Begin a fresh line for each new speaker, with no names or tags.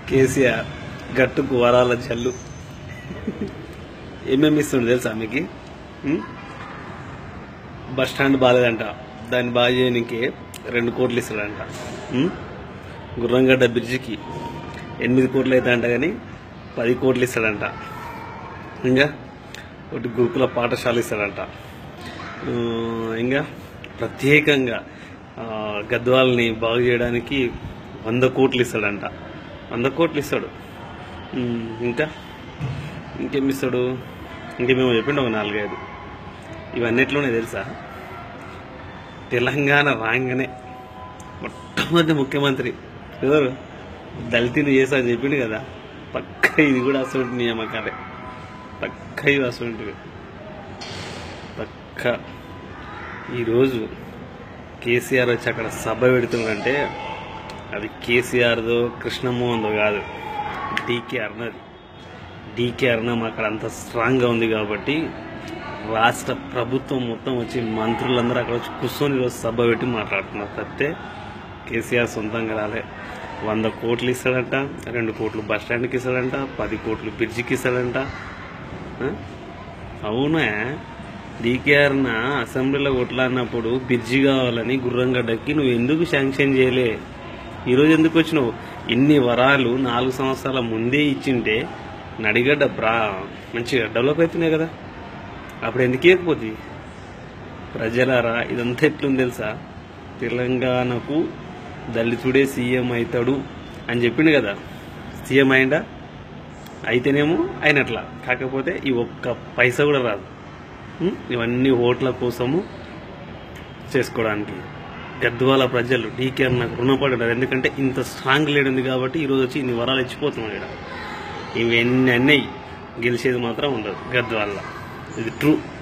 కేసీఆర్ గట్టుకు వరాల జల్లు ఏమేమి ఇస్తుండు తెలుసా మీకు ఉం? బస్ స్టాండ్ బాగాలేదంట దాన్ని బాగా చేయడానికి రెండు కోట్లు ఇస్తాడంట ఉం? గుర్రంగడ్డ బ్రిడ్జికి ఎనిమిది కోట్లు అయితే అంట కానీ పది కోట్లు ఇస్తాడంట ఇంకా ఒకటి గురుకుల పాఠశాల ఇస్తాడంట ఆ, ఇంకా ప్రత్యేకంగా ఆ, గద్వాలని బాగు చేయడానికి వంద కోట్లు ఇస్తాడంట వంద కోట్లు ఇస్తాడు ఉమ్, ఇంకా ఇంకేం ఇస్తాడు ఇంకేమేమో చెప్పిండు ఒక నాలుగైదు ఇవన్నిట్లోనే తెలుసా తెలంగాణ రాగానే మొట్టమొదటి ముఖ్యమంత్రి ఎవరు దళితుని చేసా అని చెప్పిండు కదా పక్క ఇది కూడా అసలు నియామకాలే పక్క ఇవి అసలు పక్క ఈరోజు కేసీఆర్ వచ్చి అక్కడ సభ పెడుతుందంటే అది కేసీఆర్దో కృష్ణమోహన్దో కాదు డీకే అర్ణది డీకే అర్ణం అక్కడ అంత స్ట్రాంగ్గా ఉంది కాబట్టి రాష్ట్ర ప్రభుత్వం మొత్తం వచ్చి మంత్రులందరూ అక్కడ వచ్చి కూర్చొని ఈరోజు సభ పెట్టి మాట్లాడుతున్నారు తప్పితే కేసీఆర్ సొంతంగా రాలే వంద కోట్లు ఇస్తాడంట రెండు కోట్లు బస్ స్టాండ్కి ఇస్తాడంట పది కోట్లు బ్రిడ్జికి ఇస్తాడంట ఆ? అవునా డీకేఆర్న అసెంబ్లీలో కొట్లాడినప్పుడు బ్రిడ్జి కావాలని గుర్రంగడ్డకి నువ్వు ఎందుకు శాంక్షన్ చేయలే ఈరోజు ఎందుకు వచ్చినావు ఇన్ని వరాలు నాలుగు సంవత్సరాల ముందే ఇచ్చింటే నడిగడ్డ బ్రా మంచిగా డెవలప్ అవుతున్నాయి కదా అప్పుడు ఎందుకు ఇవ్వకపోతే ప్రజలారా ఇదంతా ఎట్లుంది తెలుసా తెలంగాణకు దళితుడే సీఎం అవుతాడు అని చెప్పిండు కదా సీఎం అయిందా అయితేనేమో అయినట్లా కాకపోతే ఈ ఒక్క పైసా కూడా రాదు ఉం? ఇవన్నీ ఓట్ల కోసము చేసుకోవడానికి గద్వాల ప్రజలు డీకే నాకు రుణపడ్డారు ఎందుకంటే ఇంత స్ట్రాంగ్ లీడ్ ఉంది కాబట్టి ఈరోజు వచ్చి ఇన్ని వరాలు ఇచ్చిపోతున్నాడు ఇక్కడ ఇవన్నీ అన్నీ గెలిచేది మాత్రం ఉండదు గద్వాల ఇది ట్రూ